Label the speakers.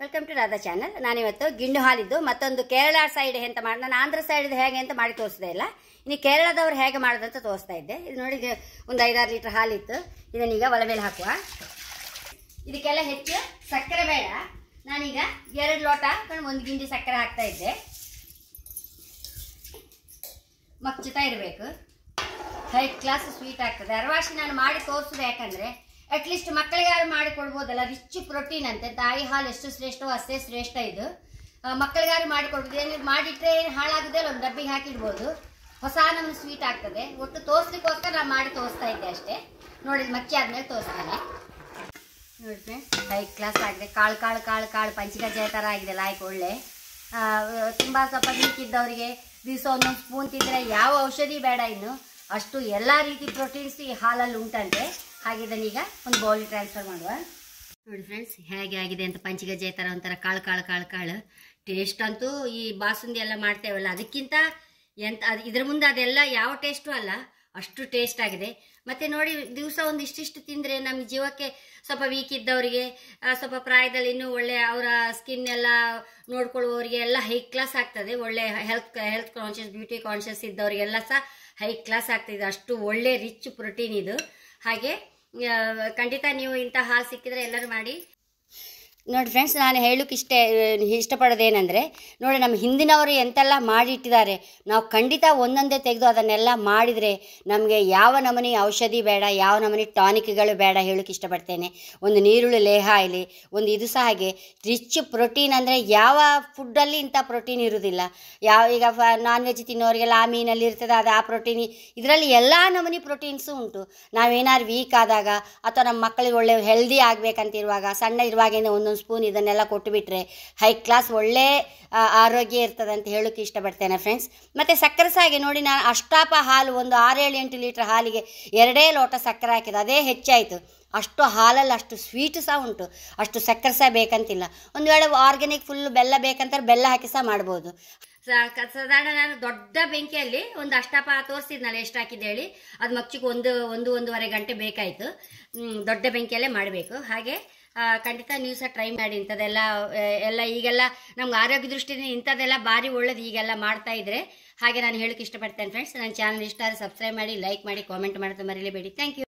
Speaker 1: welcome to Radha channel ನಾನಿವತ್ತು ಗಿಣ್ಣು ಹಾಲಿದ್ದು ಮತ್ತೊಂದು ಕೇರಳ ಸೈಡ್ ಎಂತ ಮಾಡಿ ನಾನು ಆಂಧ್ರ ಸೈಡ್ ಹೇಗೆ ಅಂತ ಮಾಡಿ ತೋರಿಸ್ದೆ ಇಲ್ಲ ಇನ್ನು ಕೇರಳದವ್ರು ಹೇಗೆ ಮಾಡೋದಂತ ತೋರಿಸ್ತಾ ಇದ್ದೆ ಇದು ನೋಡಿ ಇದು ಒಂದು ಐದಾರು ಲೀಟರ್ ಹಾಲಿತ್ತು ಇದನ್ನೀಗ ಒಲೆ ಮೇಲೆ ಹಾಕುವ ಇದಕ್ಕೆಲ್ಲ ಹೆಚ್ಚು ಸಕ್ಕರೆ ಬೇಡ ನಾನೀಗ ಎರಡು ಲೋಟ ಹಾಕೊಂಡು ಒಂದು ಗಿಂಡಿ ಸಕ್ಕರೆ ಹಾಕ್ತಾ ಇದ್ದೆ ಮಚ್ಚುತ್ತಾ ಇರಬೇಕು ಹೈ ಕ್ಲಾಸ್ ಸ್ವೀಟ್ ಆಗ್ತದೆ ಅರವಾಸಿ ನಾನು ಮಾಡಿ ತೋರಿಸೋದು ಯಾಕಂದ್ರೆ ಅಟ್ಲೀಸ್ಟ್ ಮಕ್ಕಳಿಗಾರು ಮಾಡಿ ಕೊಡ್ಬೋದಲ್ಲ ರಿಚ್ ಪ್ರೋಟೀನ್ ಅಂತೆ ತಾಯಿ ಹಾಲು ಎಷ್ಟು ಶ್ರೇಷ್ಠವೋ ಅಷ್ಟೇ ಶ್ರೇಷ್ಠ ಇದು ಆ, ಮಕ್ಕಳಿಗಾರು ಮಾಡಿ ಕೊಡ್ಬೋದು ಏನು ಮಾಡಿಟ್ರೆ ಏನು ಹಾಳಾಗದೆ ಒಂದು ಡಬ್ಬಿಗೆ ಹಾಕಿಡ್ಬೋದು ಹೊಸ ನಮ್ಗೆ ಸ್ವೀಟ್ ಆಗ್ತದೆ ಒಟ್ಟು ತೋರಿಸ್ಲಿಕ್ಕೋಸ್ಕರ ನಾನು ಮಾಡಿ ತೋರಿಸ್ತಾ ಇದ್ದೆ ಅಷ್ಟೇ ನೋಡಿ ಮಚ್ಚಿ ಆದ್ಮೇಲೆ ತೋರಿಸ್ತಾನೆ ನೋಡಿ ಫ್ರೆಂಡ್ಸ್ ಹೈ ಕ್ಲಾಸ್ ಆಗಿದೆ ಕಾಳು ಕಾಳು ಕಾಳು ಕಾಳು ಪಂಚಕಜ್ಜಾಯ ಥರ ಆಗಿದೆ ಲಾಯ್ಕ್ ಒಳ್ಳೆ ಆ, ತುಂಬ ಸ್ವಲ್ಪ ವೀಕ್ ಇದ್ದವರಿಗೆ ದಿವಸ ಒಂದೊಂದು ಸ್ಪೂನ್ ತಿಂದರೆ ಯಾವ ಔಷಧಿ ಬೇಡ ಇನ್ನು ಅಷ್ಟು ಎಲ್ಲ ರೀತಿ ಪ್ರೋಟೀನ್ಸ್ ಈ ಹಾಲಲ್ಲಿ ಉಂಟಂತೆ ಹಾಗೆ ಇದನ್ನೀಗ ಒಂದು ಬೌಲಿಗೆ ಟ್ರಾನ್ಸ್ಫರ್ ಮಾಡುವ ನೋಡಿ ಫ್ರೆಂಡ್ಸ್ ಹೇಗೆ ಆಗಿದೆ ಅಂತ ಪಂಚಗಜ್ಜಾಯ ಥರ ಒಂಥರ ಕಾಳು ಕಾಳು ಕಾಳು ಕಾಳು ಟೇಸ್ಟ್ ಅಂತೂ ಈ ಬಾಸುಂದಿ ಎಲ್ಲ ಮಾಡ್ತೇವಲ್ಲ ಅದಕ್ಕಿಂತ ಎಂತ ಅದು ಇದ್ರ ಮುಂದೆ ಅದೆಲ್ಲ ಯಾವ ಟೇಸ್ಟು ಅಲ್ಲ ಅಷ್ಟು ಟೇಸ್ಟ್ ಆಗಿದೆ ಮತ್ತೆ ನೋಡಿ ದಿವಸ ಒಂದು ಇಷ್ಟಿಷ್ಟು ತಿಂದರೆ ನಮ್ಮ ಜೀವಕ್ಕೆ ಸ್ವಲ್ಪ ವೀಕ್ ಇದ್ದವರಿಗೆ ಆ, ಸ್ವಲ್ಪ ಪ್ರಾಯದಲ್ಲಿ ಇನ್ನೂ ಒಳ್ಳೆ ಅವರ ಸ್ಕಿನ್ ಎಲ್ಲ ನೋಡ್ಕೊಳ್ಳುವವರಿಗೆ ಎಲ್ಲ ಹೈ ಕ್ಲಾಸ್ ಆಗ್ತದೆ ಒಳ್ಳೆ health health conscious beauty conscious ಇದ್ದವರಿಗೆಲ್ಲ ಸಹ ಹೈ ಕ್ಲಾಸ್ ಆಗ್ತದೆ ಅಷ್ಟು ಒಳ್ಳೆ ರಿಚ್ ಪ್ರೋಟೀನ್ ಇದು ಹಾಗೆ ಆ, ಖಂಡಿತ ನೀವು ಇಂಥ ಹಾಲು ಸಿಕ್ಕಿದ್ರೆ ಎಲ್ಲರೂ ಮಾಡಿ ನೋಡಿ ಫ್ರೆಂಡ್ಸ್ ನಾನು ಹೇಳೋಕೆ ಇಷ್ಟ ಇಷ್ಟಪಡೋದೇನೆಂದರೆ ನೋಡಿ ನಮ್ಮ ಹಿಂದಿನವರು ಎಂತೆಲ್ಲ ಮಾಡಿಟ್ಟಿದ್ದಾರೆ ನಾವು ಖಂಡಿತ ಒಂದೊಂದೇ ತೆಗೆದು ಅದನ್ನೆಲ್ಲ ಮಾಡಿದರೆ ನಮಗೆ ಯಾವ ನಮೂನಿ ಔಷಧಿ ಬೇಡ ಯಾವ ನಮೂನಿ ಟಾನಿಕ್ಗಳು ಬೇಡ ಹೇಳೋಕೆ ಇಷ್ಟಪಡ್ತೇನೆ ಒಂದು ನೀರುಳ್ಳಿ ಲೇಹ ಆಗಲಿ ಒಂದು ಇದು ಸಹ ಹಾಗೆ ರಿಚ್ ಪ್ರೋಟೀನ್ ಅಂದರೆ ಯಾವ ಫುಡ್ಡಲ್ಲಿ ಇಂಥ ಪ್ರೋಟೀನ್ ಇರುವುದಿಲ್ಲ ಯಾವ ಈಗ ನಾನ್ ವೆಜ್ ತಿನ್ನೋರಿಗೆಲ್ಲ ಆ ಮೀನಲ್ಲಿ ಇರ್ತದೆ ಅದು ಆ ಪ್ರೋಟೀನ್ ಇದರಲ್ಲಿ ಎಲ್ಲ ನಮೂನಿ ಪ್ರೋಟೀನ್ಸು ಉಂಟು ನಾವೇನಾದ್ರು ವೀಕ್ ಆದಾಗ ಅಥವಾ ನಮ್ಮ ಮಕ್ಕಳಿಗೆ ಒಳ್ಳೆ ಹೆಲ್ದಿ ಆಗಬೇಕಂತ ಇರುವಾಗ ಸಣ್ಣ ಇರುವಾಗಿಂದ ಒಂದೊಂದು ಸ್ಪೂನ್ ಇದನ್ನೆಲ್ಲ ಕೊಟ್ಟುಬಿಟ್ರೆ ಹೈ ಕ್ಲಾಸ್ ಒಳ್ಳೆ ಆ, ಆರೋಗ್ಯ ಇರ್ತದೆ ಅಂತ ಹೇಳೋಕೆ ಇಷ್ಟಪಡ್ತೇನೆ ಫ್ರೆಂಡ್ಸ್ ಮತ್ತು ಸಕ್ಕರೆ ಸಹ ಹಾಗೆ ನೋಡಿ ನಾನು ಅಷ್ಟಾಪ ಹಾಲು ಒಂದು ಆರೇಳು ಎಂಟು ಲೀಟ್ರ್ ಹಾಲಿಗೆ ಎರಡೇ ಲೋಟ ಸಕ್ಕರೆ ಹಾಕಿದೆ ಅದೇ ಹೆಚ್ಚಾಯಿತು ಅಷ್ಟು ಹಾಲಲ್ಲಿ ಅಷ್ಟು ಸ್ವೀಟ್ ಸಹ ಉಂಟು ಅಷ್ಟು ಸಕ್ಕರೆ ಸಹ ಬೇಕಂತಿಲ್ಲ ಒಂದು ವೇಳೆ ಆರ್ಗ್ಯಾನಿಕ್ ಫುಲ್ ಬೆಲ್ಲ ಬೇಕಂತಾರೆ ಬೆಲ್ಲ ಹಾಕಿ ಸಹ ಮಾಡ್ಬೋದು ಸ- ಕ- ಸಾಧಾರಣ ನಾನು ದೊಡ್ಡ ಬೆಂಕಿಯಲ್ಲಿ ಒಂದು ಅಷ್ಟಪ ತೋರಿಸಿದ್ನಲ್ಲ ಎಷ್ಟು ಹಾಕಿದ್ದೆ ಹೇಳಿ ಅದು ಮಚ್ಚಿಗೆ ಒಂದು ಒಂದು ಒಂದೂವರೆ ಗಂಟೆ ಬೇಕಾಯಿತು ಹ್ಮ್, ದೊಡ್ಡ ಬೆಂಕಿಯಲ್ಲೇ ಮಾಡಬೇಕು ಹಾಗೆ ಆ, ಖಂಡಿತ ನೀವು ಸಹ ಟ್ರೈ ಮಾಡಿ ಇಂಥದ್ದೆಲ್ಲ ಆ, ಎಲ್ಲ ಈಗೆಲ್ಲ ನಮ್ಗೆ ಆರೋಗ್ಯ ದೃಷ್ಟಿಯಿಂದ ಇಂಥದ್ದೆಲ್ಲ ಭಾರಿ ಒಳ್ಳೇದು ಈಗೆಲ್ಲ ಮಾಡ್ತಾ ಇದ್ರೆ ಹಾಗೆ ನಾನು ಹೇಳಕ್ಕೆ ಇಷ್ಟಪಡ್ತೇನೆ ಫ್ರೆಂಡ್ಸ್ ನನ್ನ ಚಾನಲ್ ಇಷ್ಟ ಆದರೆ ಸಬ್ಸ್ಕ್ರೈಬ್ ಮಾಡಿ ಲೈಕ್ ಮಾಡಿ ಕಾಮೆಂಟ್ ಮಾಡೋದು ಮರೀಲೇಬೇಡಿ ಥ್ಯಾಂಕ್ ಯು